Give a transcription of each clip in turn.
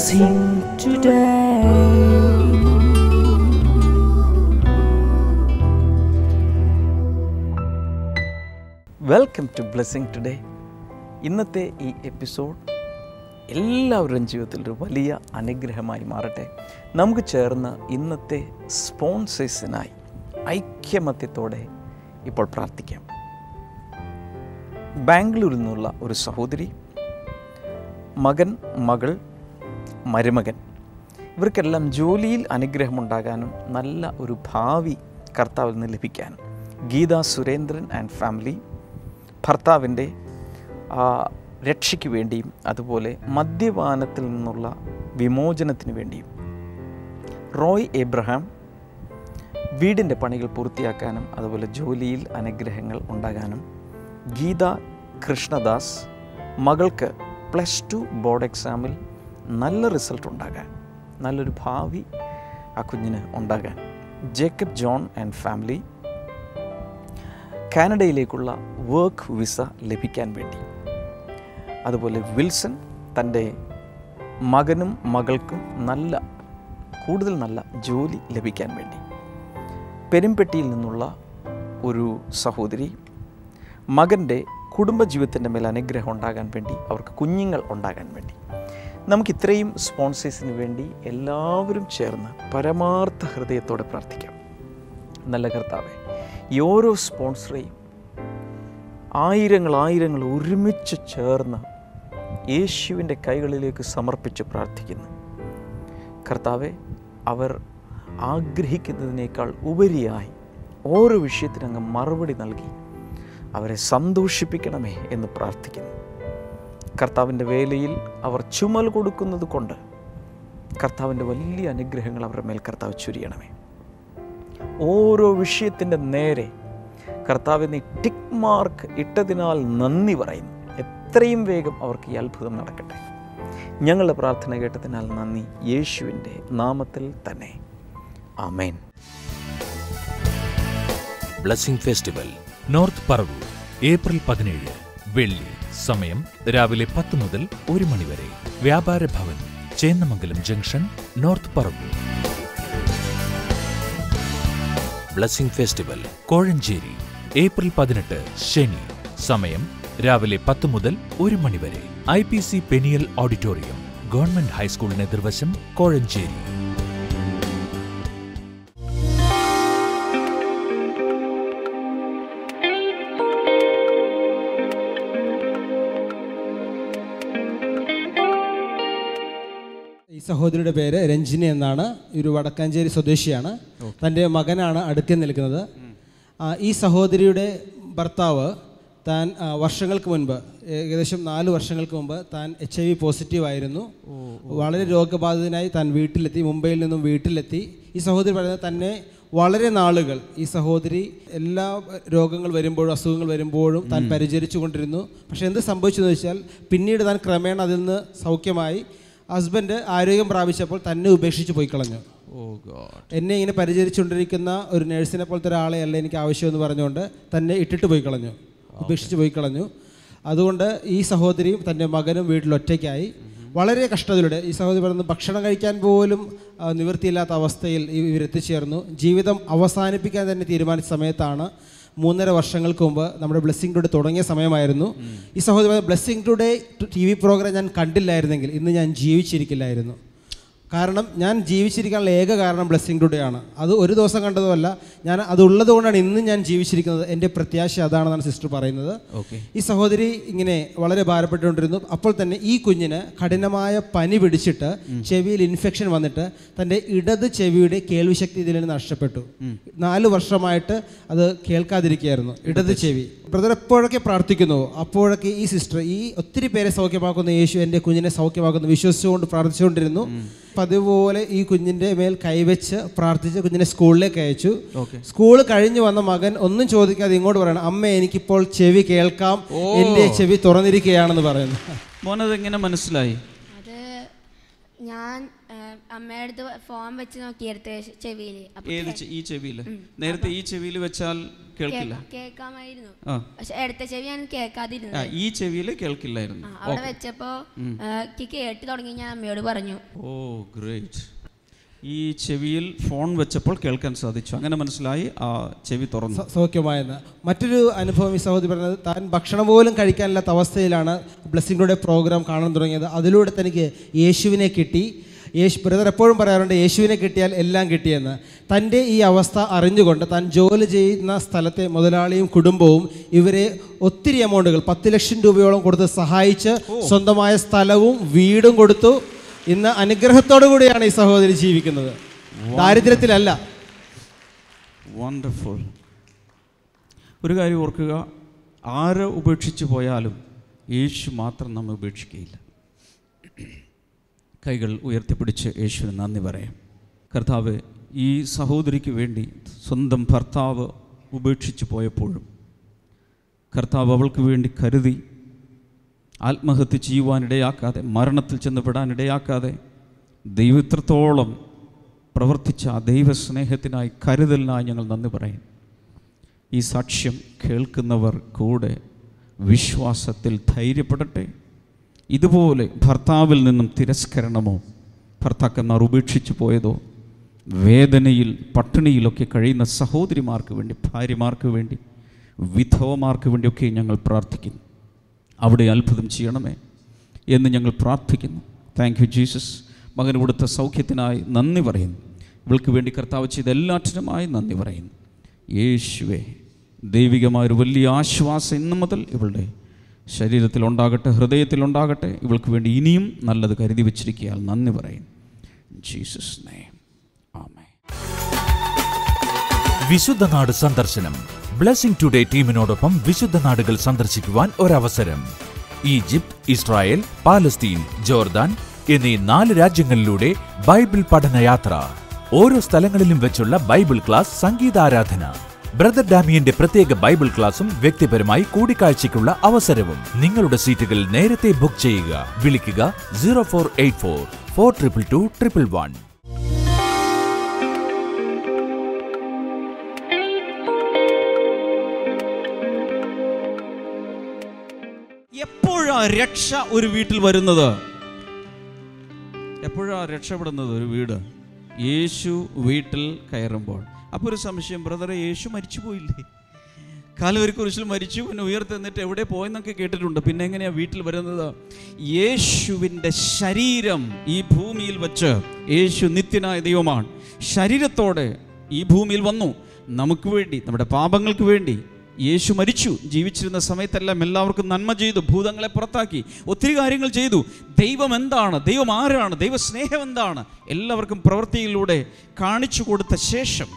blessing today. Welcome to blessing today ഇന്നത്തെ ഈ episode എല്ലാവരുടെയും ജീവിതത്തിൽ ഒരു വലിയ അനുഗ്രഹമായി മാറട്ടെ നമുക്ക് ചേർന്ന് ഇന്നത്തെ സ്പോൺസേഴ്സിനായി ഐക്യമത്യത്തോടെ ഇപ്പോൾ പ്രാർത്ഥിക്കാം ബാംഗ്ലൂരിൽ നിന്നുള്ള ഒരു സഹോദരി മകൻ മകൾ മരുമകൻ ഇവർക്കെല്ലാം ജോലിയിൽ അനുഗ്രഹമുണ്ടാകാനും നല്ല ഒരു ഭാവി കർത്താവിൽ നിന്ന് ലഭിക്കാനും ഗീത സുരേന്ദ്രൻ ആൻഡ് ഫാമിലി ഭർത്താവിൻ്റെ ആ, രക്ഷയ്ക്ക് വേണ്ടിയും അതുപോലെ മദ്യപാനത്തിൽ നിന്നുള്ള വിമോചനത്തിന് വേണ്ടിയും റോയ് എബ്രഹാം വീടിൻ്റെ പണികൾ പൂർത്തിയാക്കാനും അതുപോലെ ജോലിയിൽ അനുഗ്രഹങ്ങൾ ഉണ്ടാകാനും ഗീത കൃഷ്ണദാസ് മകൾക്ക് പ്ലസ് ടു ബോർഡ് എക്സാമിൽ നല്ല റിസൾട്ട് ഉണ്ടാകാൻ നല്ലൊരു ഭാവി ആ കുഞ്ഞിന് ഉണ്ടാകാൻ ജേക്കബ് ജോൺ ആൻഡ് ഫാമിലി കാനഡയിലേക്കുള്ള വർക്ക് വിസ ലഭിക്കാൻ വേണ്ടി അതുപോലെ വിൽസൺ തൻ്റെ മകനും മകൾക്കും നല്ല കൂടുതൽ നല്ല ജോലി ലഭിക്കാൻ വേണ്ടി പെരുമ്പെട്ടിയിൽ നിന്നുള്ള ഒരു സഹോദരി മകൻ്റെ കുടുംബജീവിതത്തിൻ്റെ മേൽ അനുഗ്രഹം ഉണ്ടാകാൻ വേണ്ടി അവർക്ക് കുഞ്ഞുങ്ങൾ ഉണ്ടാകാൻ വേണ്ടി നമുക്ക് ഇത്രയും സ്പോൺസേഴ്സിന് വേണ്ടി എല്ലാവരും ചേർന്ന് പരമാർത്ഥ ഹൃദയത്തോടെ പ്രാർത്ഥിക്കാം നല്ല കർത്താവെ ഈ ഓരോ സ്പോൺസറെയും ആയിരങ്ങൾ ആയിരങ്ങൾ ഒരുമിച്ച് ചേർന്ന് യേശുവിൻ്റെ കൈകളിലേക്ക് സമർപ്പിച്ച് പ്രാർത്ഥിക്കുന്നു കർത്താവെ അവർ ആഗ്രഹിക്കുന്നതിനേക്കാൾ ഉപരിയായി ഓരോ വിഷയത്തിനങ്ങ് മറുപടി നൽകി അവരെ സന്തോഷിപ്പിക്കണമേ എന്ന് പ്രാർത്ഥിക്കുന്നു കർത്താവിൻ്റെ വേലയിൽ അവർ ചുമൽ കൊടുക്കുന്നത് കൊണ്ട് കർത്താവിൻ്റെ വലിയ അനുഗ്രഹങ്ങൾ അവരുടെ മേൽ കർത്താവ് ചുരിയണമേ ഓരോ വിഷയത്തിൻ്റെ നേരെ കർത്താവ് നീ ടിക്ക് മാർക്ക് ഇട്ടതിനാൽ നന്ദി പറയുന്നു എത്രയും വേഗം അവർക്ക് ഈ അത്ഭുതം നടക്കട്ടെ ഞങ്ങളുടെ പ്രാർത്ഥന കേട്ടതിനാൽ നന്ദി യേശുവിൻ്റെ നാമത്തിൽ തന്നെ ആമേൻ blessing festival north Paravur April പതിനേഴ് വെള്ളി സമയം രാവിലെ പത്ത് മുതൽ ഒരു മണി വരെ Vyapara Bhavan Chennamangalam junction north Paravur blessing festival Kozhencherry April പതിനെട്ട് ശനി സമയം രാവിലെ പത്ത് മുതൽ ഒരു മണി വരെ I P C Peniel auditorium government ഹൈസ്കൂളിന് എതിർവശം കോഴഞ്ചേരി ഈ സഹോദരിയുടെ പേര് രഞ്ജിനി എന്നാണ് ഒരു വടക്കാഞ്ചേരി സ്വദേശിയാണ് തൻ്റെ മകനാണ് അടുക്കൽ നിൽക്കുന്നത് ആ, ഈ സഹോദരിയുടെ ഭർത്താവ് താൻ ആ, വർഷങ്ങൾക്ക് മുൻപ് ഏകദേശം നാല് വർഷങ്ങൾക്ക് മുമ്പ് താൻ എച്ച് ഐ വി പോസിറ്റീവ് ആയിരുന്നു വളരെ രോഗബാധിതനായി താൻ വീട്ടിലെത്തി മുംബൈയിൽ നിന്നും വീട്ടിലെത്തി ഈ സഹോദരി പറയുന്നത് തന്നെ വളരെ നാളുകൾ ഈ സഹോദരി എല്ലാ രോഗങ്ങൾ വരുമ്പോഴും അസുഖങ്ങൾ വരുമ്പോഴും താൻ പരിചരിച്ചു കൊണ്ടിരുന്നു പക്ഷേ എന്ത് സംഭവിച്ചു എന്ന് വെച്ചാൽ പിന്നീട് താൻ ക്രമേണ അതിൽ നിന്ന് സൗഖ്യമായി ഹസ്ബൻഡ് ആരോഗ്യം പ്രാപിച്ചപ്പോൾ തന്നെ ഉപേക്ഷിച്ച് പോയി കളഞ്ഞു എന്നെ ഇങ്ങനെ പരിചരിച്ചുകൊണ്ടിരിക്കുന്ന ഒരു നഴ്സിനെ പോലത്തെ ഒരാളെ അല്ല എനിക്ക് ആവശ്യമെന്ന് പറഞ്ഞുകൊണ്ട് തന്നെ ഇട്ടിട്ട് പോയി കളഞ്ഞു ഉപേക്ഷിച്ച് പോയി കളഞ്ഞു അതുകൊണ്ട് ഈ സഹോദരിയും തൻ്റെ മകനും വീട്ടിൽ ഒറ്റയ്ക്കായി വളരെ കഷ്ടതയിലൂടെ ഈ സഹോദരി പറയുന്നത് ഭക്ഷണം കഴിക്കാൻ പോലും ആ, നിവൃത്തിയില്ലാത്ത അവസ്ഥയിൽ ഈ ഇവരെത്തിച്ചേർന്നു ജീവിതം അവസാനിപ്പിക്കാൻ തന്നെ തീരുമാനിച്ച സമയത്താണ് മൂന്നര വർഷങ്ങൾക്ക് മുമ്പ് നമ്മുടെ ബ്ലെസ്സിങ് ടുഡേ തുടങ്ങിയ സമയമായിരുന്നു ഈ സഹോദരി blessing today T V programme ഞാൻ കണ്ടില്ലായിരുന്നെങ്കിൽ ഇന്ന് ഞാൻ ജീവിച്ചിരിക്കില്ലായിരുന്നു കാരണം ഞാൻ ജീവിച്ചിരിക്കാനുള്ള ഏക കാരണം ബ്ലെസ്സിങ് ടുഡേ ആണ് അത് ഒരു ദിവസം കണ്ടതുമല്ല ഞാൻ അത് ഉള്ളത് കൊണ്ടാണ് ഇന്ന് ഞാൻ ജീവിച്ചിരിക്കുന്നത് എൻ്റെ പ്രത്യാശ അതാണെന്നാണ് സിസ്റ്റർ പറയുന്നത് ഈ സഹോദരി ഇങ്ങനെ വളരെ ഭാരപ്പെട്ടുകൊണ്ടിരുന്നു അപ്പോൾ തന്നെ ഈ കുഞ്ഞിന് കഠിനമായ പനി പിടിച്ചിട്ട് ചെവിയിൽ ഇൻഫെക്ഷൻ വന്നിട്ട് തൻ്റെ ഇടത് ചെവിയുടെ കേൾവിശക്തി ഇതിൽ നിന്ന് നഷ്ടപ്പെട്ടു നാല് വർഷമായിട്ട് അത് കേൾക്കാതിരിക്കുകയായിരുന്നു ഇടത് ചെവി ബ്രദർ എപ്പോഴൊക്കെ പ്രാർത്ഥിക്കുന്നു അപ്പോഴൊക്കെ ഈ സിസ്റ്റർ ഈ ഒത്തിരി പേരെ സൗഖ്യമാക്കുന്ന യേശു എൻ്റെ കുഞ്ഞിനെ സൗഖ്യമാക്കുന്നു വിശ്വസിച്ചുകൊണ്ട് പ്രാർത്ഥിച്ചുകൊണ്ടിരുന്നു പതിവ് പോലെ ഈ കുഞ്ഞിൻ്റെ മേൽ കൈവച്ച് പ്രാർത്ഥിച്ച് കുഞ്ഞിനെ സ്കൂളിലേക്ക് അയച്ചു സ്കൂൾ കഴിഞ്ഞു വന്ന മകൻ ഒന്നും ചോദിക്കാതെ ഇങ്ങോട്ട് പറയണം അമ്മ എനിക്കിപ്പോൾ ചെവി കേൾക്കാം എൻ്റെ ചെവി തുറന്നിരിക്കുകയാണെന്ന് പറയുന്നു മോനത് എങ്ങനെ മനസ്സിലായി അത് ഞാൻ ആ, അമ്മയുടെ അടുത്ത് ഫോൺ വെച്ച് നോക്കിയെടുത്ത് ചെവിയിൽ ഏത് ചെ- ഈ ചെവിയിൽ നേരത്തെ ഈ ചെവിയിൽ വെച്ചാൽ കേൾക്കില്ല കേൾക്കാമായിരുന്നു ആ പക്ഷെ അടുത്ത ചെവി ഞാൻ കേൾക്കാതിരുന്നു ആ, ഈ ചെവിയിൽ കേൾക്കില്ലായിരുന്നു ആ, അവിടെ വെച്ചപ്പോ ആ, എനിക്ക് കേട്ട് തുടങ്ങി ഞാൻ അമ്മയോട് പറഞ്ഞു ഓ ഗ്രേറ്റ് ഈ ചെവിയിൽ ഫോൺ വെച്ചപ്പോൾ കേൾക്കാൻ സാധിച്ചു അങ്ങനെ മനസ്സിലായി ആ ചെവി തുറന്നു സ- സൗഖ്യമായെന്ന് മറ്റൊരു അനുഭവം ഈ സഹോദരി പറഞ്ഞത് താൻ ഭക്ഷണം പോലും കഴിക്കാനില്ലാത്ത അവസ്ഥയിലാണ് ബ്ലെസ്സിങ്ങളുടെ പ്രോഗ്രാം കാണാൻ തുടങ്ങിയത് അതിലൂടെ തനിക്ക് യേശുവിനെ കിട്ടി യേശു ബ്രദർ എപ്പോഴും പറയാറുണ്ട് യേശുവിനെ കിട്ടിയാൽ എല്ലാം കിട്ടിയെന്ന് തൻ്റെ ഈ അവസ്ഥ അറിഞ്ഞുകൊണ്ട് താൻ ജോലി ചെയ്യുന്ന സ്ഥലത്തെ മുതലാളിയും കുടുംബവും ഇവരെ ഒത്തിരി എമൗണ്ടുകൾ പത്ത് ലക്ഷം രൂപയോളം കൊടുത്ത് സഹായിച്ച് സ്വന്തമായ സ്ഥലവും വീടും കൊടുത്തു ഇന്ന് അനുഗ്രഹത്തോടു കൂടിയാണ് ഈ സഹോദരി ജീവിക്കുന്നത് ദാരിദ്ര്യത്തിലല്ല വണ്ടർഫുൾ ഒരു കാര്യം ഓർക്കുക ആരെ ഉപേക്ഷിച്ച് പോയാലും യേശു മാത്രം നമ്മെ ഉപേക്ഷിക്കുകയില്ല കൈകൾ ഉയർത്തിപ്പിടിച്ച് യേശുവിന് നന്ദി പറയാം കർത്താവ് ഈ സഹോദരിക്ക് വേണ്ടി സ്വന്തം ഭർത്താവ് ഉപേക്ഷിച്ച് പോയപ്പോഴും കർത്താവ് അവൾക്ക് വേണ്ടി കരുതി ആത്മഹത്യ ചെയ്യുവാനിടയാക്കാതെ മരണത്തിൽ ചെന്ന് പെടാനിടയാക്കാതെ ദൈവത്രത്തോളം പ്രവർത്തിച്ച ആ ദൈവസ്നേഹത്തിനായി കരുതലിനായി ഞങ്ങൾ നന്ദി പറയും ഈ സാക്ഷ്യം കേൾക്കുന്നവർ കൂടെ വിശ്വാസത്തിൽ ധൈര്യപ്പെടട്ടെ ഇതുപോലെ ഭർത്താവിൽ നിന്നും തിരസ്കരണമോ ഭർത്താക്കന്മാർ ഉപേക്ഷിച്ചു പോയതോ വേദനയിൽ പട്ടിണിയിലൊക്കെ കഴിയുന്ന സഹോദരിമാർക്ക് വേണ്ടി ഭാര്യമാർക്ക് വേണ്ടി വിധവമാർക്ക് വേണ്ടിയൊക്കെ ഞങ്ങൾ പ്രാർത്ഥിക്കുന്നു അവിടെ അത്ഭുതം ചെയ്യണമേ എന്ന് ഞങ്ങൾ പ്രാർത്ഥിക്കുന്നു താങ്ക് യു ജീസസ് മകൻ കൊടുത്ത സൗഖ്യത്തിനായി നന്ദി പറയുന്നു ഇവൾക്ക് വേണ്ടി കർത്താവ് ചെയ്ത എല്ലാറ്റിനുമായി നന്ദി പറയുന്നു യേശുവേ ദൈവികമായൊരു വലിയ ആശ്വാസം ഇന്നു മുതൽ ഇവളുടെ ശരീരത്തിലുണ്ടാകട്ടെ ഹൃദയത്തിലുണ്ടാകട്ടെ ഇവൾക്ക് വേണ്ടി ഇനിയും നല്ലത് കരുതി വച്ചിരിക്കുകയാൽ നന്ദി പറയുന്നു ജീസസ് നെയ്മ് ആമേ വിശുദ്ധ നാട് സന്ദർശനം ബ്ലെസ്സിംഗ് ടുഡേ ടീമിനോടൊപ്പം വിശുദ്ധ നാടുകൾ സന്ദർശിക്കുവാൻ ഒരവസരം ഈജിപ്ത് ഇസ്രായേൽ പാലസ്തീൻ ജോർദാൻ എന്നീ നാല് രാജ്യങ്ങളിലൂടെ ബൈബിൾ പഠനയാത്ര ഓരോ സ്ഥലങ്ങളിലും വെച്ചുള്ള ബൈബിൾ ക്ലാസ് സംഗീതാരാധന ബ്രദർ ഡാമിയന്റെ പ്രത്യേക ബൈബിൾ ക്ലാസും വ്യക്തിപരമായി കൂടിക്കാഴ്ചയ്ക്കുള്ള അവസരവും നിങ്ങളുടെ സീറ്റുകൾ നേരത്തെ ബുക്ക് ചെയ്യുക വിളിക്കുക zero four eight four four triple two triple one എപ്പോഴാ രക്ഷ ഒരു വീട്ടിൽ വരുന്നത് എപ്പോഴാ രക്ഷപ്പെടുന്നത് ഒരു വീട് യേശു വീട്ടിൽ കയറുമ്പോൾ അപ്പോൾ ഒരു സംശയം ബ്രദറെ യേശു മരിച്ചു പോയില്ലേ കാലവരി കുരിശിൽ മരിച്ചു പിന്നെ ഉയർത്തെന്നിട്ട് എവിടെ പോയെന്നൊക്കെ കേട്ടിട്ടുണ്ട് പിന്നെ എങ്ങനെയാ വീട്ടിൽ വരുന്നത് യേശുവിൻ്റെ ശരീരം ഈ ഭൂമിയിൽ വച്ച് യേശു നിത്യനായ ദൈവമാണ് ശരീരത്തോടെ ഈ ഭൂമിയിൽ വന്നു നമുക്ക് വേണ്ടി നമ്മുടെ പാപങ്ങൾക്ക് വേണ്ടി യേശു മരിച്ചു ജീവിച്ചിരുന്ന സമയത്തെല്ലാം എല്ലാവർക്കും നന്മ ചെയ്തു ഭൂതങ്ങളെ പുറത്താക്കി ഒത്തിരി കാര്യങ്ങൾ ചെയ്തു ദൈവം എന്താണ് ദൈവം ആരാണ് ദൈവസ്നേഹം എന്താണ് എല്ലാവർക്കും പ്രവൃത്തിയിലൂടെ കാണിച്ചു കൊടുത്ത ശേഷം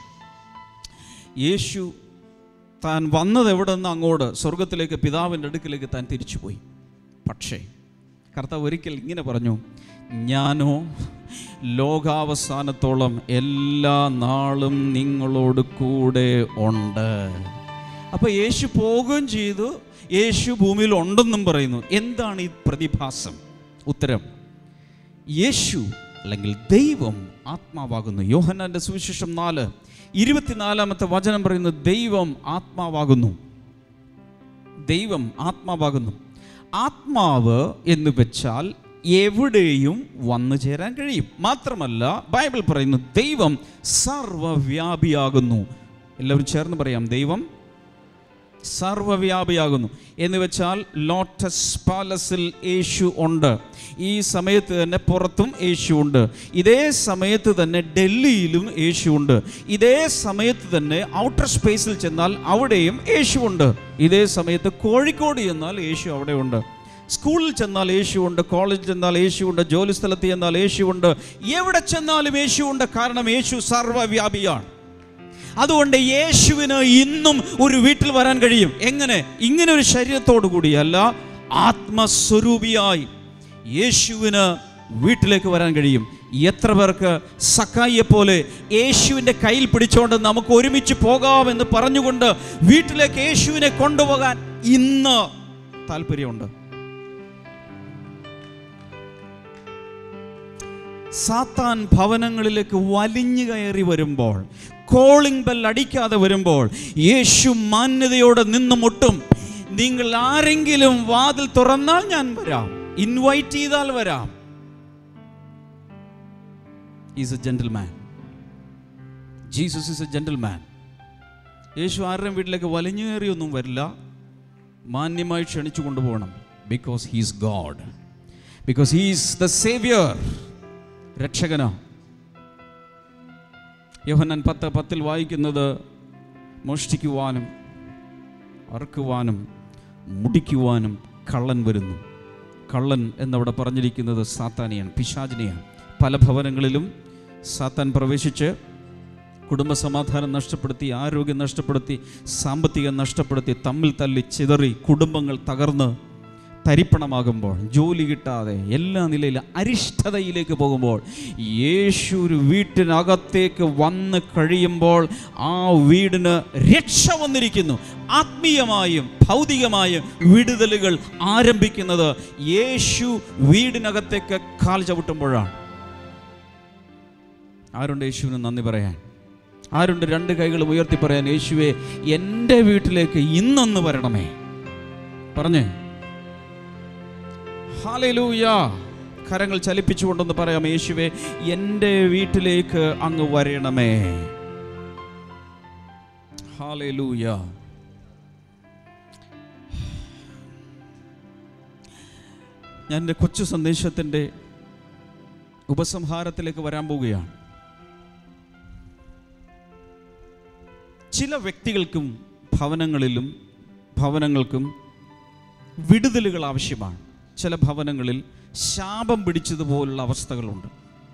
യേശു താൻ വന്നത് എവിടെ നിന്ന് അങ്ങോട്ട് സ്വർഗത്തിലേക്ക് പിതാവിൻ്റെ അടുക്കിലേക്ക് താൻ തിരിച്ചുപോയി പക്ഷേ കർത്താവ് ഒരിക്കൽ ഇങ്ങനെ പറഞ്ഞു ഞാനോ ലോകാവസാനത്തോളം എല്ലാ നാളും നിങ്ങളോട് കൂടെ ഉണ്ട് അപ്പോൾ യേശു പോകുകയും ചെയ്തു യേശു ഭൂമിയിൽ ഉണ്ടെന്നും പറയുന്നു എന്താണ് ഈ പ്രതിഭാസം ഉത്തരം യേശു അല്ലെങ്കിൽ ദൈവം ആത്മാവാകുന്നു യോഹന്നാന്റെ സുവിശേഷം നാല് ഇരുപത്തിനാലാമത്തെ വചനം പറയുന്നത് ദൈവം ആത്മാവാകുന്നു ദൈവം ആത്മാവാകുന്നു ആത്മാവ് എന്ന് വെച്ചാൽ എവിടെയും വന്നു ചേരാൻ കഴിയും മാത്രമല്ല ബൈബിൾ പറയുന്നു ദൈവം സർവവ്യാപിയാകുന്നു എല്ലാവരും ചേർന്ന് പറയാം ദൈവം സർവവ്യാപിയാകുന്നു എന്ന് വെച്ചാൽ ലോട്ടസ് പാലസിൽ യേശു ഉണ്ട് ഈ സമയത്ത് തന്നെ പുറത്തും യേശു ഉണ്ട് ഇതേ സമയത്ത് തന്നെ ഡൽഹിയിലും യേശു ഉണ്ട് ഇതേ സമയത്ത് തന്നെ ഔട്ടർ സ്പേസിൽ ചെന്നാൽ അവിടെയും യേശു ഉണ്ട് ഇതേ സമയത്ത് കോഴിക്കോട് ചെന്നാൽ യേശു അവിടെ ഉണ്ട് സ്കൂളിൽ ചെന്നാൽ യേശു ഉണ്ട് കോളേജിൽ ചെന്നാൽ യേശു ഉണ്ട് ജോലി സ്ഥലത്ത് ചെന്നാൽ യേശു ഉണ്ട് എവിടെ ചെന്നാലും യേശു ഉണ്ട് കാരണം യേശു സർവ്വവ്യാപിയാണ് അതുകൊണ്ട് യേശുവിന് ഇന്നും ഒരു വീട്ടിൽ വരാൻ കഴിയും എങ്ങനെ ഇങ്ങനെ ഒരു ശരീരത്തോടു കൂടിയല്ല ആത്മസ്വരൂപിയായി യേശുവിന് വീട്ടിലേക്ക് വരാൻ കഴിയും എത്ര പേർക്ക് സക്കായിയെ പോലെ യേശുവിൻ്റെ കയ്യിൽ പിടിച്ചുകൊണ്ട് നമുക്ക് ഒരുമിച്ച് പോകാമെന്ന് പറഞ്ഞുകൊണ്ട് വീട്ടിലേക്ക് യേശുവിനെ കൊണ്ടുപോകാൻ ഇന്ന് താല്പര്യമുണ്ട് സാത്താൻ ഭവനങ്ങളിലേക്ക് വലിഞ്ഞു കയറി വരുമ്പോൾ കോളിംഗ് ബെൽ അടിക്കാതെ വരുമ്പോൾ യേശു മാന്യതയോടെ നിന്ന് മുട്ടും നിങ്ങൾ ആരെങ്കിലും വാതിൽ തുറന്നാൽ ഞാൻ വരാം ഇൻവൈറ്റ് ചെയ്താൽ വരാം is a gentleman Jesus is a gentleman യേശു ആരുടെയും വീട്ടിലേക്ക് വലിഞ്ഞു കയറിയൊന്നും വരില്ല മാന്യമായി ക്ഷണിച്ചു കൊണ്ടുപോകണം because he's God because he's the saviour രക്ഷകനോ യോഹന്നാൻ പത്ത് പത്തിൽ വായിക്കുന്നത് മോഷ്ടിക്കുവാനും അറുക്കുവാനും മുടിക്കുവാനും കള്ളൻ വരുന്നു കള്ളൻ എന്നവിടെ പറഞ്ഞിരിക്കുന്നത് സാത്താനെയാണ് പിശാചിനെയാണ് പല ഭവനങ്ങളിലും സാത്താൻ പ്രവേശിച്ച് കുടുംബ സമാധാനം നഷ്ടപ്പെടുത്തി ആരോഗ്യം നഷ്ടപ്പെടുത്തി സാമ്പത്തികം നഷ്ടപ്പെടുത്തി തമ്മിൽ തല്ലി ചിതറി കുടുംബങ്ങൾ തകർന്ന് തരിപ്പണമാകുമ്പോൾ ജോലി കിട്ടാതെ എല്ലാ നിലയിലും അരിഷ്ടതയിലേക്ക് പോകുമ്പോൾ യേശു ഒരു വീട്ടിനകത്തേക്ക് വന്ന് കഴിയുമ്പോൾ ആ വീടിന് രക്ഷ വന്നിരിക്കുന്നു ആത്മീയമായും ഭൗതികമായും വിടുതലുകൾ ആരംഭിക്കുന്നത് യേശു വീടിനകത്തേക്ക് കാൽ ചവിട്ടുമ്പോഴാണ് ആരുണ്ട് യേശുവിന് നന്ദി പറയാൻ ആരുണ്ട് രണ്ട് കൈകളും ഉയർത്തി പറയാൻ യേശുവെ എൻ്റെ വീട്ടിലേക്ക് ഇന്നൊന്ന് വരണമേ പറഞ്ഞേ ഹാലലൂയ കരങ്ങൾ ചലിപ്പിച്ചുകൊണ്ടെന്ന് പറയാം യേശുവെ എൻ്റെ വീട്ടിലേക്ക് അങ്ങ് വരണമേ ഹാലലൂയ ഞാൻ എൻ്റെ കൊച്ചു സന്ദേശത്തിൻ്റെ ഉപസംഹാരത്തിലേക്ക് വരാൻ പോവുകയാണ് ചില വ്യക്തികൾക്കും ഭവനങ്ങളിലും ഭവനങ്ങൾക്കും വിടുതലുകൾ ആവശ്യമാണ് ചില ഭവനങ്ങളിൽ ശാപം പിടിച്ചതുപോലുള്ള അവസ്ഥകളുണ്ട്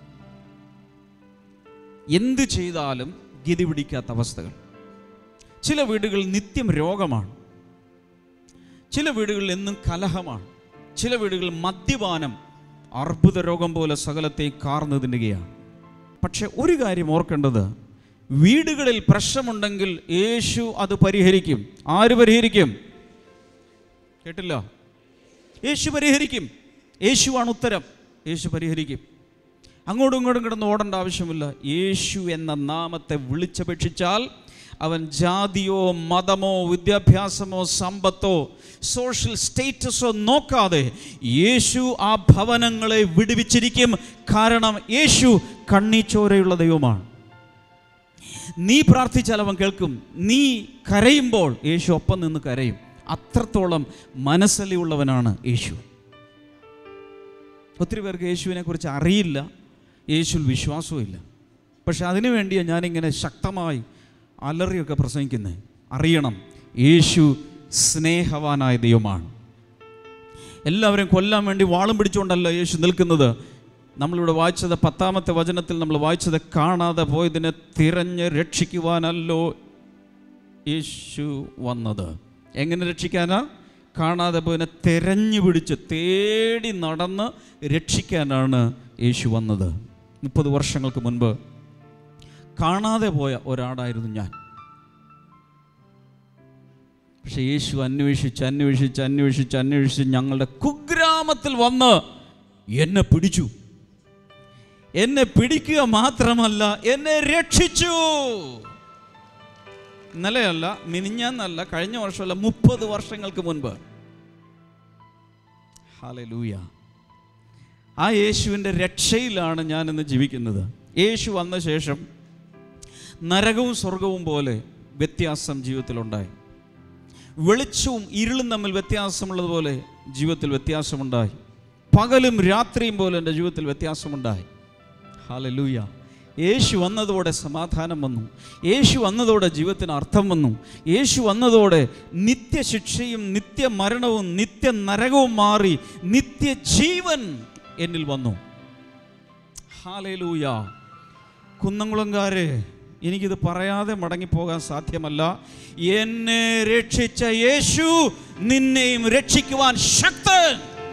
എന്ത് ചെയ്താലും ഗതി പിടിക്കാത്ത അവസ്ഥകൾ ചില വീടുകളിൽ നിത്യം രോഗമാണ് ചില വീടുകളിൽ എന്നും കലഹമാണ് ചില വീടുകളിൽ മദ്യപാനം അർബുദ രോഗം പോലെ സകലത്തെ കാർന്നു തിന്നുകയാണ് പക്ഷെ ഒരു കാര്യം ഓർക്കേണ്ടത് വീടുകളിൽ പ്രശ്നമുണ്ടെങ്കിൽ യേശു അത് പരിഹരിക്കും ആര് പരിഹരിക്കും കേട്ടില്ല യേശു പരിഹരിക്കും യേശുവാണ് ഉത്തരം യേശു പരിഹരിക്കും അങ്ങോട്ടും ഇങ്ങോട്ടും കിടന്ന് ഓടേണ്ട ആവശ്യമില്ല യേശു എന്ന നാമത്തെ വിളിച്ചപേക്ഷിച്ചാൽ അവൻ ജാതിയോ മതമോ വിദ്യാഭ്യാസമോ സമ്പത്തോ സോഷ്യൽ സ്റ്റേറ്റസോ നോക്കാതെ യേശു ആ ഭവനങ്ങളെ വിടുവിച്ചിരിക്കും കാരണം യേശു കണ്ണീച്ചോരയുള്ള ദൈവമാണ് നീ പ്രാർത്ഥിച്ചാൽ അവൻ കേൾക്കും നീ കരയുമ്പോൾ യേശു ഒപ്പം നിന്ന് കരയും അത്രത്തോളം മനസ്സലിയുള്ളവനാണ് യേശു ഒത്തിരി പേർക്ക് യേശുവിനെ കുറിച്ച് അറിയില്ല യേശുവിൽ വിശ്വാസവും ഇല്ല പക്ഷെ അതിനു വേണ്ടിയാണ് ഞാനിങ്ങനെ ശക്തമായി അലറിയൊക്കെ പ്രസംഗിക്കുന്നത് അറിയണം യേശു സ്നേഹവാനായ ദൈവമാണ് എല്ലാവരെയും കൊല്ലാൻ വേണ്ടി വാളും പിടിച്ചുകൊണ്ടല്ല യേശു നിൽക്കുന്നത് നമ്മളിവിടെ വായിച്ചത് പത്താമത്തെ വചനത്തിൽ നമ്മൾ വായിച്ചത് കാണാതെ പോയതിനെ തിരഞ്ഞ് രക്ഷിക്കുവാനല്ലോ യേശു വന്നത് എങ്ങനെ രക്ഷിക്കാനാ കാണാതെ പോയതിനെ തിരഞ്ഞു പിടിച്ച് തേടി നടന്ന് രക്ഷിക്കാനാണ് യേശു വന്നത് മുപ്പത് വർഷങ്ങൾക്ക് മുൻപ് കാണാതെ പോയ ഒരാടായിരുന്നു ഞാൻ പക്ഷെ യേശു അന്വേഷിച്ച് അന്വേഷിച്ച് അന്വേഷിച്ച് അന്വേഷിച്ച് ഞങ്ങളുടെ കുഗ്രാമത്തിൽ വന്ന് എന്നെ പിടിച്ചു എന്നെ പിടിക്കുക മാത്രമല്ല എന്നെ രക്ഷിച്ചു ഇന്നലെയല്ല മിനിഞ്ഞാന്നല്ല കഴിഞ്ഞ വർഷമല്ല മുപ്പത് വർഷങ്ങൾക്ക് മുൻപ് ഹാലലൂയ ആ യേശുവിൻ്റെ രക്ഷയിലാണ് ഞാൻ ഇന്ന് ജീവിക്കുന്നത് യേശു വന്ന ശേഷം നരകവും സ്വർഗവും പോലെ വ്യത്യാസം ജീവിതത്തിലുണ്ടായി വെളിച്ചവും ഇരുളും തമ്മിൽ വ്യത്യാസമുള്ളതുപോലെ ജീവിതത്തിൽ വ്യത്യാസമുണ്ടായി പകലും രാത്രിയും പോലെ എൻ്റെ ജീവിതത്തിൽ വ്യത്യാസമുണ്ടായി ഹാലലൂയ യേശു വന്നതോടെ സമാധാനം വന്നു യേശു വന്നതോടെ ജീവിതത്തിന് അർത്ഥം വന്നു യേശു വന്നതോടെ നിത്യശിക്ഷയും നിത്യമരണവും നിത്യ നരകവും മാറി നിത്യജീവൻ എന്നിൽ വന്നു ഹാലലൂയ കുന്നംകുളംകാരെ എനിക്കിത് പറയാതെ മടങ്ങിപ്പോകാൻ സാധ്യമല്ല എന്നെ രക്ഷിച്ച യേശു നിന്നെയും രക്ഷിക്കുവാൻ ശക്തൻ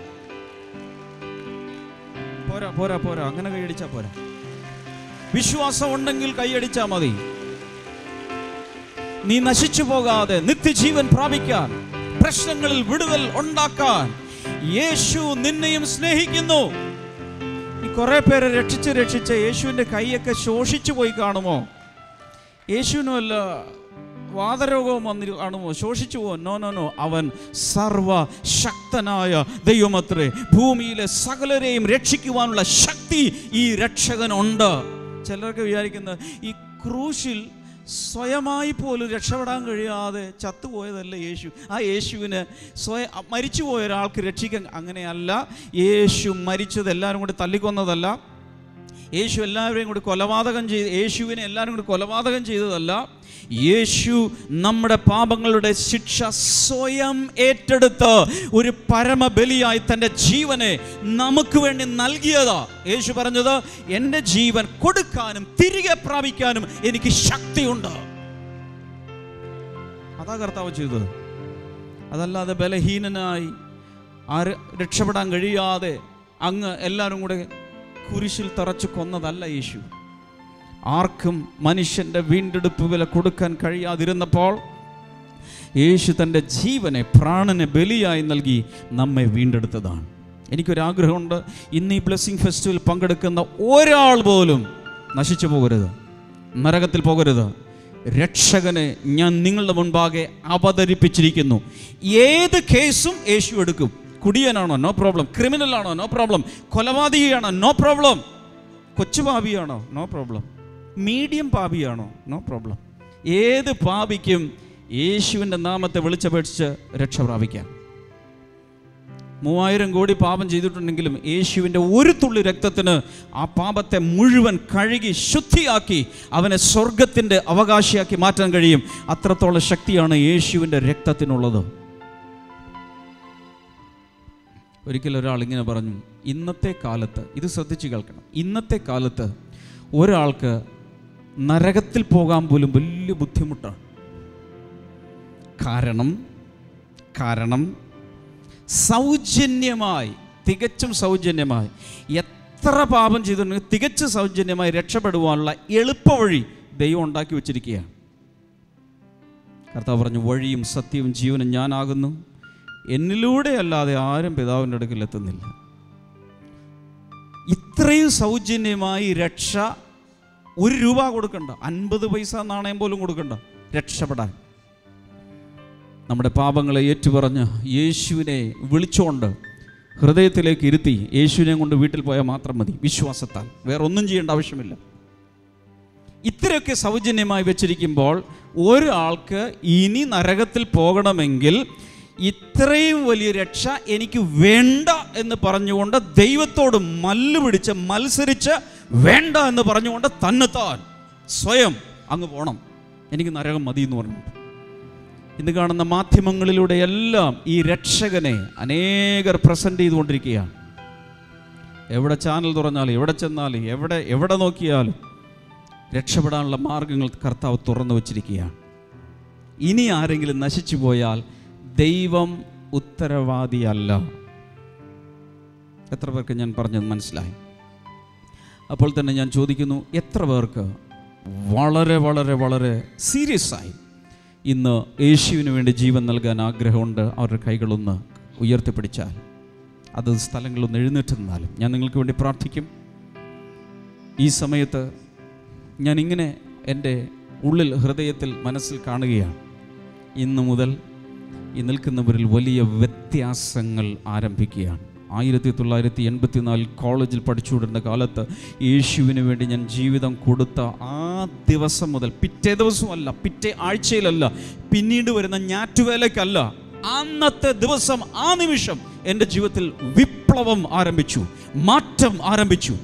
പോരാ പോരാ പോരാ അങ്ങനെ കൈയടിച്ചാ പോരാ വിശ്വാസം ഉണ്ടെങ്കിൽ കൈയടിച്ചാ മതി നീ നശിച്ചു പോകാതെ നിത്യജീവൻ പ്രാപിക്കാൻ പ്രശ്നങ്ങളിൽ വിടുതൽ ഉണ്ടാക്കാൻ യേശു നിന്നെയും സ്നേഹിക്കുന്നു നീ കുറേ പേരെ രക്ഷിച്ച് രക്ഷിച്ച് യേശുവിൻ്റെ കൈയൊക്കെ ശോഷിച്ചു പോയി കാണുമോ യേശുവിനും വല്ല വാതരോഗവും വന്നി കാണുമോ ശോഷിച്ചു പോവോ നോ നോ നോ അവൻ സർവ ശക്തനായ ദൈവമത്രേ ഭൂമിയിലെ സകലരെയും രക്ഷിക്കുവാനുള്ള ശക്തി ഈ രക്ഷകനുണ്ട് ചിലർക്ക് വിചാരിക്കുന്നത് ഈ ക്രൂശിൽ സ്വയമായി പോലും രക്ഷപ്പെടാൻ കഴിയാതെ ചത്തുപോയതല്ല യേശു ആ യേശുവിന് സ്വയം മരിച്ചുപോയ ഒരാൾക്ക് രക്ഷിക്കാൻ അങ്ങനെയല്ല യേശു മരിച്ചത് എല്ലാവരും കൂടി തല്ലിക്കൊന്നതല്ല യേശു എല്ലാവരെയും കൂടി കൊലപാതകം ചെയ്ത് യേശുവിനെ എല്ലാവരും കൂടി കൊലപാതകം ചെയ്തതല്ല യേശു നമ്മുടെ പാപങ്ങളുടെ ശിക്ഷ സ്വയം ഏറ്റെടുത്ത് ഒരു പരമബലിയായി തൻ്റെ ജീവനെ നമുക്ക് വേണ്ടി നൽകിയതാ യേശു പറഞ്ഞത് എൻ്റെ ജീവൻ കൊടുക്കാനും തിരികെ പ്രാപിക്കാനും എനിക്ക് ശക്തിയുണ്ട് അതാ കർത്താവ് ചെയ്തത് അതല്ലാതെ ബലഹീനനായി ആര് രക്ഷപ്പെടാൻ കഴിയാതെ അങ്ങ് എല്ലാവരും കൂടെ കുരിശിൽ തറച്ചു കൊന്നതല്ല യേശു ആർക്കും മനുഷ്യൻ്റെ വീണ്ടെടുപ്പ് വില കൊടുക്കാൻ കഴിയാതിരുന്നപ്പോൾ യേശു തൻ്റെ ജീവനെ പ്രാണനെ ബലിയായി നൽകി നമ്മെ വീണ്ടെടുത്തതാണ് എനിക്കൊരാഗ്രഹമുണ്ട് ഇന്ന് ഈ ബ്ലെസ്സിങ് ഫെസ്റ്റിവൽ പങ്കെടുക്കുന്ന ഒരാൾ പോലും നശിച്ചു പോകരുത് നരകത്തിൽ പോകരുത് രക്ഷകനെ ഞാൻ നിങ്ങളുടെ മുൻപാകെ അവതരിപ്പിച്ചിരിക്കുന്നു ഏത് കേസും യേശു എടുക്കും കുടിയനാണോ നോ പ്രോബ്ലം ക്രിമിനൽ ആണോ നോ പ്രോബ്ലം കൊലപാതകിയാണോ നോ പ്രോബ്ലം കൊച്ചു പാപിയാണോ നോ പ്രോബ്ലം മീഡിയം പാപിയാണോ നോ പ്രോബ്ലം ഏത് പാപിക്കും യേശുവിൻ്റെ നാമത്തെ വിളിച്ചപേക്ഷിച്ച് രക്ഷ പ്രാപിക്കാം മൂവായിരം കോടി പാപം ചെയ്തിട്ടുണ്ടെങ്കിലും യേശുവിൻ്റെ ഒരു തുള്ളി രക്തത്തിന് ആ പാപത്തെ മുഴുവൻ കഴുകി ശുദ്ധിയാക്കി അവനെ സ്വർഗത്തിൻ്റെ അവകാശിയാക്കി മാറ്റാൻ കഴിയും അത്രത്തോളം ശക്തിയാണ് യേശുവിൻ്റെ രക്തത്തിനുള്ളത് ഒരിക്കൽ ഒരാൾ ഇങ്ങനെ പറഞ്ഞു ഇന്നത്തെ കാലത്ത് ഇത് ശ്രദ്ധിച്ച് കേൾക്കണം ഇന്നത്തെ കാലത്ത് ഒരാൾക്ക് നരകത്തിൽ പോകാൻ പോലും വലിയ ബുദ്ധിമുട്ടാണ് കാരണം കാരണം സൗജന്യമായി തികച്ചും സൗജന്യമായി എത്ര പാപം ചെയ്തിട്ടുണ്ടെങ്കിൽ തികച്ചും സൗജന്യമായി രക്ഷപ്പെടുവാനുള്ള എളുപ്പവഴി ദൈവം ഉണ്ടാക്കി വെച്ചിരിക്കുകയാണ് കർത്താവ് പറഞ്ഞു വഴിയും സത്യവും ജീവനും ഞാനാകുന്നു എന്നിലൂടെ അല്ലാതെ ആരും പിതാവിൻ്റെ അടുക്കൽ എത്തുന്നില്ല ഇത്രയും സൗജന്യമായി രക്ഷ ഒരു രൂപ കൊടുക്കണ്ട അൻപത് പൈസ നാണയം പോലും കൊടുക്കണ്ട രക്ഷപ്പെടാൻ നമ്മുടെ പാപങ്ങളെ ഏറ്റുപറഞ്ഞ് യേശുവിനെ വിളിച്ചുകൊണ്ട് ഹൃദയത്തിലേക്ക് ഇരുത്തി യേശുവിനെ കൊണ്ട് വീട്ടിൽ പോയാൽ മാത്രം മതി വിശ്വാസത്താൽ വേറെ ഒന്നും ചെയ്യേണ്ട ആവശ്യമില്ല ഇത്രയൊക്കെ സൗജന്യമായി വെച്ചിരിക്കുമ്പോൾ ഒരാൾക്ക് ഇനി നരകത്തിൽ പോകണമെങ്കിൽ ഇത്രയും വലിയ രക്ഷ എനിക്ക് വേണ്ട എന്ന് പറഞ്ഞുകൊണ്ട് ദൈവത്തോട് മല്ല് പിടിച്ച് മത്സരിച്ച് വേണ്ട എന്ന് പറഞ്ഞുകൊണ്ട് തന്നെത്താൻ സ്വയം അങ്ങ് പോകണം എനിക്ക് നരകം മതി എന്ന് പറഞ്ഞു ഇന്ന് കാണുന്ന മാധ്യമങ്ങളിലൂടെ എല്ലാം ഈ രക്ഷകനെ അനേകർ പ്രസന്റ് ചെയ്തുകൊണ്ടിരിക്കുകയാണ് എവിടെ ചാനൽ തുറന്നാലും എവിടെ ചെന്നാലും എവിടെ എവിടെ നോക്കിയാലും രക്ഷപ്പെടാനുള്ള മാർഗങ്ങൾ കർത്താവ് തുറന്നു വച്ചിരിക്കുകയാണ് ഇനി ആരെങ്കിലും നശിച്ചു പോയാൽ ദൈവം ഉത്തരവാദിയല്ല എത്ര പേർക്ക് ഞാൻ പറഞ്ഞത് മനസ്സിലായി അപ്പോൾ തന്നെ ഞാൻ ചോദിക്കുന്നു എത്ര പേർക്ക് വളരെ വളരെ വളരെ സീരിയസ് ആയി ഇന്ന് യേശുവിന് വേണ്ടി ജീവൻ നൽകാൻ ആഗ്രഹമുണ്ട് അവരുടെ കൈകളൊന്ന് ഉയർത്തിപ്പിടിച്ചാൽ അത് സ്ഥലങ്ങളൊന്ന് എഴുന്നേറ്റ് നിന്നാലും ഞാൻ നിങ്ങൾക്ക് വേണ്ടി പ്രാർത്ഥിക്കും ഈ സമയത്ത് ഞാൻ ഇങ്ങനെ എൻ്റെ ഉള്ളിൽ ഹൃദയത്തിൽ മനസ്സിൽ കാണുകയാണ് ഇന്ന് മുതൽ ഈ നിൽക്കുന്നവരിൽ വലിയ വ്യത്യാസങ്ങൾ ആരംഭിക്കുകയാണ് ആയിരത്തി തൊള്ളായിരത്തി എൺപത്തിനാലിൽ കോളേജിൽ പഠിച്ചുകൊണ്ടിരുന്ന കാലത്ത് യേശുവിന് വേണ്ടി ഞാൻ ജീവിതം കൊടുത്ത ആ ദിവസം മുതൽ പിറ്റേ ദിവസമല്ല പിറ്റേ ആഴ്ചയിലല്ല പിന്നീട് വരുന്ന ഞാറ്റുവേലയ്ക്കല്ല അന്നത്തെ ദിവസം ആ നിമിഷം എൻ്റെ ജീവിതത്തിൽ വിപ്ലവം ആരംഭിച്ചു മാറ്റം ആരംഭിച്ചു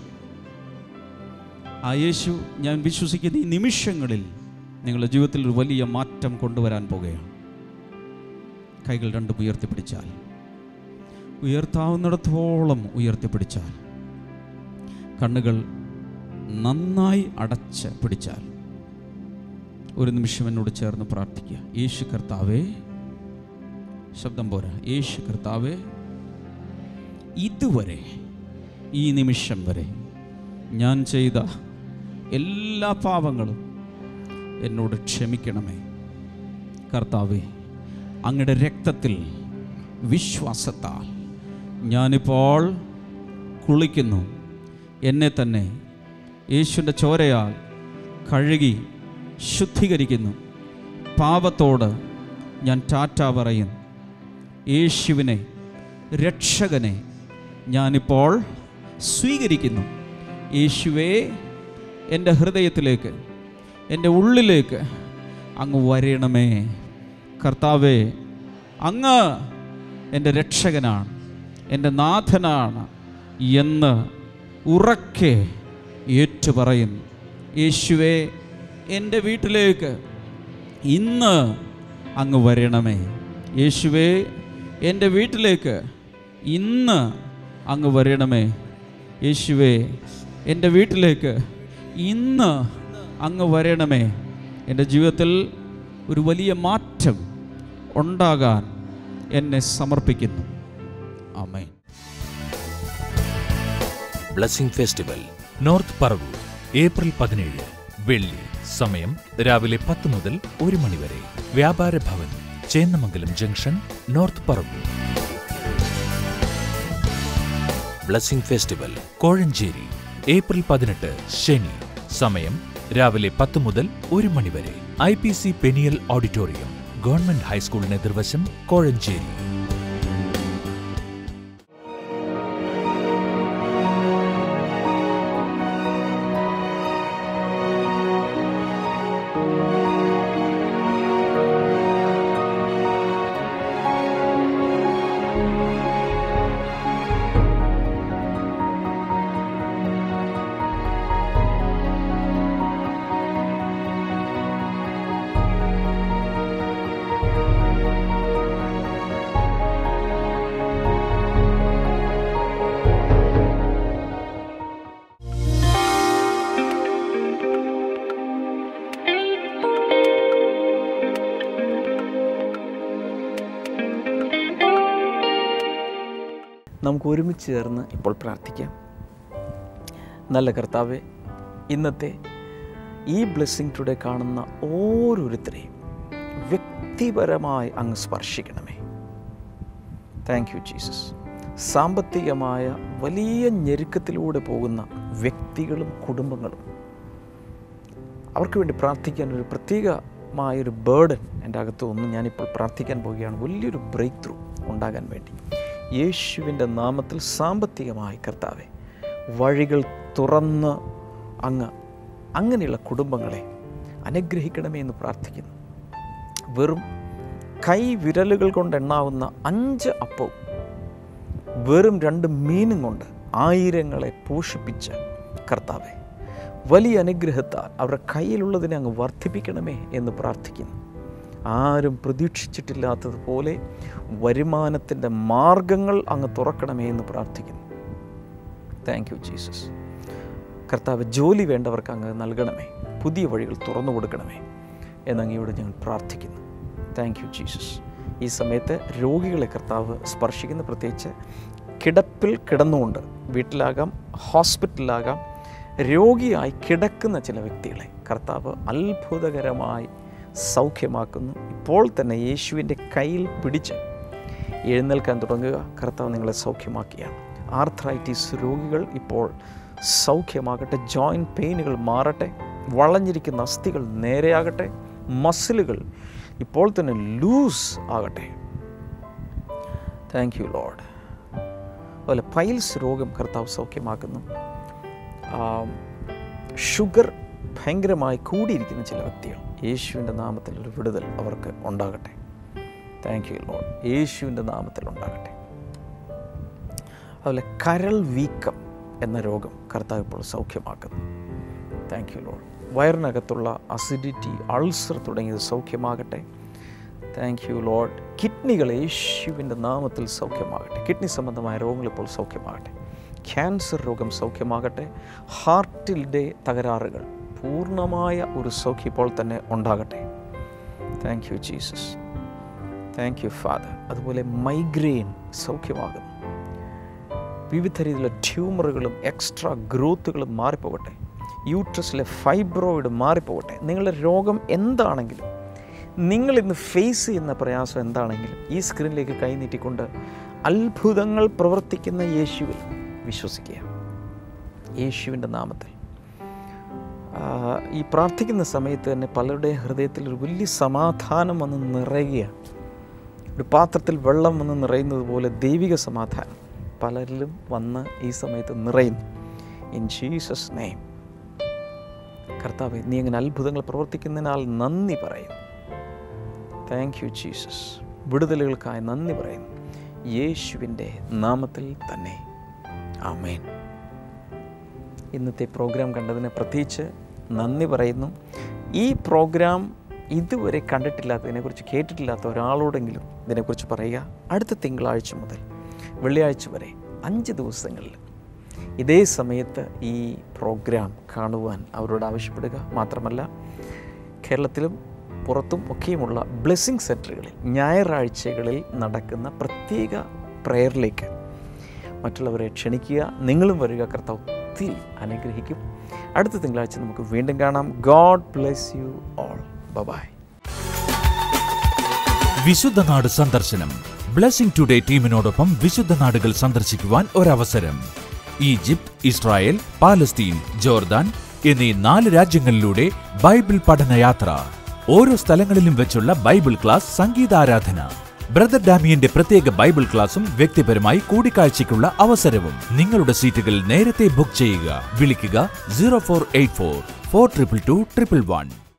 ആ യേശു ഞാൻ വിശ്വസിക്കുന്ന ഈ നിമിഷങ്ങളിൽ നിങ്ങളുടെ ജീവിതത്തിൽ ഒരു വലിയ മാറ്റം കൊണ്ടുവരാൻ പോകുകയാണ് കൈകൾ രണ്ടും ഉയർത്തിപ്പിടിച്ചാൽ ഉയർത്താവുന്നിടത്തോളം ഉയർത്തിപ്പിടിച്ചാൽ കണ്ണുകൾ നന്നായി അടച്ച് പിടിച്ചാൽ ഒരു നിമിഷം എന്നോട് ചേർന്ന് പ്രാർത്ഥിക്കുക യേശു കർത്താവേ ശബ്ദം പോരാ യേശു കർത്താവേ ഇതുവരെ ഈ നിമിഷം വരെ ഞാൻ ചെയ്ത എല്ലാ പാപങ്ങളും എന്നോട് ക്ഷമിക്കണമേ കർത്താവേ അങ്ങയുടെ രക്തത്തിൽ വിശ്വാസത്താൽ ഞാനിപ്പോൾ കുളിക്കുന്നു എന്നെ തന്നെ യേശുവിൻ്റെ ചോരയാൽ കഴുകി ശുദ്ധീകരിക്കുന്നു പാപത്തോട് ഞാൻ ടാറ്റ പറയുന്നു യേശുവിനെ രക്ഷകനെ ഞാനിപ്പോൾ സ്വീകരിക്കുന്നു യേശുവേ എൻ്റെ ഹൃദയത്തിലേക്ക് എൻ്റെ ഉള്ളിലേക്ക് അങ്ങ് വരണമേ കർത്താവേ അങ്ങ് എൻ്റെ രക്ഷകനാണ് എൻ്റെ നാഥനാണ് എന്ന് ഉറക്കെ ഏറ്റുപറയുന്നു യേശുവേ എൻ്റെ വീട്ടിലേക്ക് ഇന്ന് അങ്ങ് വരണമേ യേശുവേ എൻ്റെ വീട്ടിലേക്ക് ഇന്ന് അങ്ങ് വരണമേ യേശുവേ എൻ്റെ വീട്ടിലേക്ക് ഇന്ന് അങ്ങ് വരണമേ എൻ്റെ ജീവിതത്തിൽ ഒരു വലിയ മാറ്റം ഉണ്ടാകാൻ എന്നെ സമർപ്പിക്കുന്നു ആമേൻ blessing festival north Paravur April പതിനേഴ് വെള്ളി സമയം രാവിലെ പത്ത് മുതൽ ഒരു മണി വരെ Vyapara Bhavan Chennamangalam junction north Paravur blessing festival Kozhencherry April പതിനെട്ട് ശനി സമയം രാവിലെ പത്ത് മുതൽ ഒരു മണി വരെ I P C Peniel auditorium government ഹൈസ്കൂളിന് എതിർവശം കോഴഞ്ചേരി നമുക്ക് ഒരുമിച്ച് ചേർന്ന് ഇപ്പോൾ പ്രാർത്ഥിക്കാം നല്ല കർത്താവെ ഇന്നത്തെ ഈ ബ്ലെസ്സിങ് ടുഡേ കാണുന്ന ഓരോരുത്തരെയും വ്യക്തിപരമായി അങ്ങ് സ്പർശിക്കണമേ താങ്ക് യു ജീസസ് സാമ്പത്തികമായ വലിയ ഞെരുക്കത്തിലൂടെ പോകുന്ന വ്യക്തികളും കുടുംബങ്ങളും അവർക്ക് വേണ്ടി പ്രാർത്ഥിക്കാൻ ഒരു പ്രത്യേകമായൊരു ബേർഡൻ എൻ്റെ അകത്ത് ഒന്ന് ഞാനിപ്പോൾ പ്രാർത്ഥിക്കാൻ പോവുകയാണ് വലിയൊരു ബ്രേക്ക് ത്രൂ ഉണ്ടാകാൻ വേണ്ടി യേശുവിൻ്റെ നാമത്തിൽ സാമ്പത്തികമായി കർത്താവെ വഴികൾ തുറന്ന് അങ്ങ് അങ്ങനെയുള്ള കുടുംബങ്ങളെ അനുഗ്രഹിക്കണമേ എന്ന് പ്രാർത്ഥിക്കുന്നു വെറും കൈ വിരലുകൾ കൊണ്ട് എണ്ണാവുന്ന അഞ്ച് അപ്പവും വെറും രണ്ട് മീനും കൊണ്ട് ആയിരങ്ങളെ പോഷിപ്പിച്ച കർത്താവെ വലിയ അനുഗ്രഹത്താൽ അവരുടെ കയ്യിലുള്ളതിനെ അങ്ങ് വർദ്ധിപ്പിക്കണമേ എന്ന് പ്രാർത്ഥിക്കുന്നു ആരും പ്രതീക്ഷിച്ചിട്ടില്ലാത്തതുപോലെ വരുമാനത്തിൻ്റെ മാർഗങ്ങൾ അങ്ങ് തുറക്കണമേ എന്ന് പ്രാർത്ഥിക്കുന്നു താങ്ക് യു ജീസസ് കർത്താവ് ജോലി വേണ്ടവർക്ക് അങ്ങ് നൽകണമേ പുതിയ വഴികൾ തുറന്നു കൊടുക്കണമേ എന്നങ്ങയോട് ഞങ്ങൾ പ്രാർത്ഥിക്കുന്നു താങ്ക് യു ജീസസ് ഈ സമയത്ത് രോഗികളെ കർത്താവ് സ്പർശിക്കുന്ന പ്രത്യേകിച്ച് കിടപ്പിൽ കിടന്നുകൊണ്ട് വീട്ടിലാകാം ഹോസ്പിറ്റലിലാകാം രോഗിയായി കിടക്കുന്ന ചില വ്യക്തികളെ കർത്താവ് അത്ഭുതകരമായി സൗഖ്യമാക്കുന്നു ഇപ്പോൾ തന്നെ യേശുവിൻ്റെ കയ്യിൽ പിടിച്ച് എഴുന്നേൽക്കാൻ തുടങ്ങുക കർത്താവ് നിങ്ങളെ സൗഖ്യമാക്കിയാണ് ആർത്രൈറ്റിസ് രോഗികൾ ഇപ്പോൾ സൗഖ്യമാകട്ടെ ജോയിൻറ്റ് പെയിനുകൾ മാറട്ടെ വളഞ്ഞിരിക്കുന്ന അസ്ഥികൾ നേരെയാകട്ടെ മസിലുകൾ ഇപ്പോൾ തന്നെ ലൂസ് ആകട്ടെ താങ്ക് യു ലോഡ് അതുപോലെ പൈൽസ് രോഗം കർത്താവ് സൗഖ്യമാക്കുന്നു ഷുഗർ ഭയങ്കരമായി കൂടിയിരിക്കുന്ന ചില വ്യക്തികൾ യേശുവിൻ്റെ നാമത്തിൽ ഒരു വിടുതൽ അവർക്ക് ഉണ്ടാകട്ടെ താങ്ക് യു ലോഡ് യേശുവിൻ്റെ നാമത്തിൽ ഉണ്ടാകട്ടെ അതുപോലെ കരൾ വീക്കം എന്ന രോഗം കർത്താവ് ഇപ്പോൾ സൗഖ്യമാക്കുന്നു താങ്ക് യു ലോഡ് വയറിനകത്തുള്ള അസിഡിറ്റി അൾസർ തുടങ്ങിയത് സൗഖ്യമാകട്ടെ താങ്ക് യു ലോഡ് കിഡ്നികൾ യേശുവിൻ്റെ നാമത്തിൽ സൗഖ്യമാകട്ടെ കിഡ്നി സംബന്ധമായ രോഗങ്ങൾ ഇപ്പോൾ സൗഖ്യമാകട്ടെ ക്യാൻസർ രോഗം സൗഖ്യമാകട്ടെ ഹാർട്ടിൻ്റെ തകരാറുകൾ പൂർണ്ണമായ ഒരു സൗഖ്യം ഇപ്പോൾ തന്നെ ഉണ്ടാകട്ടെ thank you Jesus thank you father അതുപോലെ മൈഗ്രെയിൻ സൗഖ്യമാകുന്നു വിവിധ രീതിയിലുള്ള ട്യൂമറുകളും എക്സ്ട്രാ ഗ്രോത്തുകളും മാറിപ്പോകട്ടെ യൂട്രസിലെ ഫൈബ്രോയിഡ് മാറിപ്പോകട്ടെ നിങ്ങളുടെ രോഗം എന്താണെങ്കിലും നിങ്ങൾ ഇന്ന് ഫേസ് ചെയ്യുന്ന പ്രയാസം എന്താണെങ്കിലും ഈ സ്ക്രീനിലേക്ക് കൈനീട്ടിക്കൊണ്ട് അത്ഭുതങ്ങൾ പ്രവർത്തിക്കുന്ന യേശുവിൽ വിശ്വസിക്കുക യേശുവിൻ്റെ നാമത്തിൽ ആ, ഈ പ്രാർത്ഥിക്കുന്ന സമയത്ത് തന്നെ പലരുടെയും ഹൃദയത്തിൽ ഒരു വലിയ സമാധാനം വന്ന് നിറയുകയാണ് ഒരു പാത്രത്തിൽ വെള്ളം വന്ന് നിറയുന്നത് പോലെ ദൈവിക സമാധാനം പലരിലും വന്ന് ഈ സമയത്ത് നിറയുന്നു ഇൻ ജീസസ് നെയ്മ് കർത്താവ് നീ അങ്ങനെ അത്ഭുതങ്ങൾ പ്രവർത്തിക്കുന്നതിനാൽ നന്ദി പറയുന്നു താങ്ക് യു ജീസസ് വിടുതലുകൾക്കായി നന്ദി പറയുന്നു യേശുവിൻ്റെ നാമത്തിൽ തന്നെ ആമേൻ ഇന്നത്തെ പ്രോഗ്രാം കണ്ടതിന് പ്രത്യേകിച്ച് നന്ദി പറയുന്നു ഈ പ്രോഗ്രാം ഇതുവരെ കണ്ടിട്ടില്ലാത്തതിനെക്കുറിച്ച് കേട്ടിട്ടില്ലാത്ത ഒരാളോടെങ്കിലും ഇതിനെക്കുറിച്ച് പറയുക അടുത്ത തിങ്കളാഴ്ച മുതൽ വെള്ളിയാഴ്ച വരെ അഞ്ച് ദിവസങ്ങളിൽ ഇതേ സമയത്ത് ഈ പ്രോഗ്രാം കാണുവാൻ അവരോട് ആവശ്യപ്പെടുക മാത്രമല്ല കേരളത്തിലും പുറത്തും ഒക്കെയുമുള്ള ബ്ലെസ്സിങ് സെൻറ്ററുകളിൽ ഞായറാഴ്ചകളിൽ നടക്കുന്ന പ്രത്യേക പ്രയറിലേക്ക് മറ്റുള്ളവരെ ക്ഷണിക്കുക നിങ്ങളും വരിക കർത്താവ് ഒത്തിരി അനുഗ്രഹിക്കും അടുത്ത തിങ്കളാഴ്ച നമുക്ക് വീണ്ടും കാണാം God bless you all bye വിശുദ്ധ നാട് സന്ദർശനം ബ്ലെസ്സിംഗ് ടുഡേ ടീമിനോടൊപ്പം വിശുദ്ധ നാടുകൾ സന്ദർശിക്കുവാൻ ഒരവസരം ഈജിപ്ത് ഇസ്രായേൽ പാലസ്തീൻ ജോർദാൻ എന്നീ നാല് രാജ്യങ്ങളിലൂടെ ബൈബിൾ പഠനയാത്ര ഓരോ സ്ഥലങ്ങളിലും വെച്ചുള്ള ബൈബിൾ ക്ലാസ് സംഗീതാരാധന ബ്രദർ ഡാമിയന്റെ പ്രത്യേക ബൈബിൾ ക്ലാസും വ്യക്തിപരമായി കൂടിക്കാഴ്ചയ്ക്കുള്ള അവസരവും നിങ്ങളുടെ സീറ്റുകൾ നേരത്തെ ബുക്ക് ചെയ്യുക വിളിക്കുക zero four eight four four triple two triple one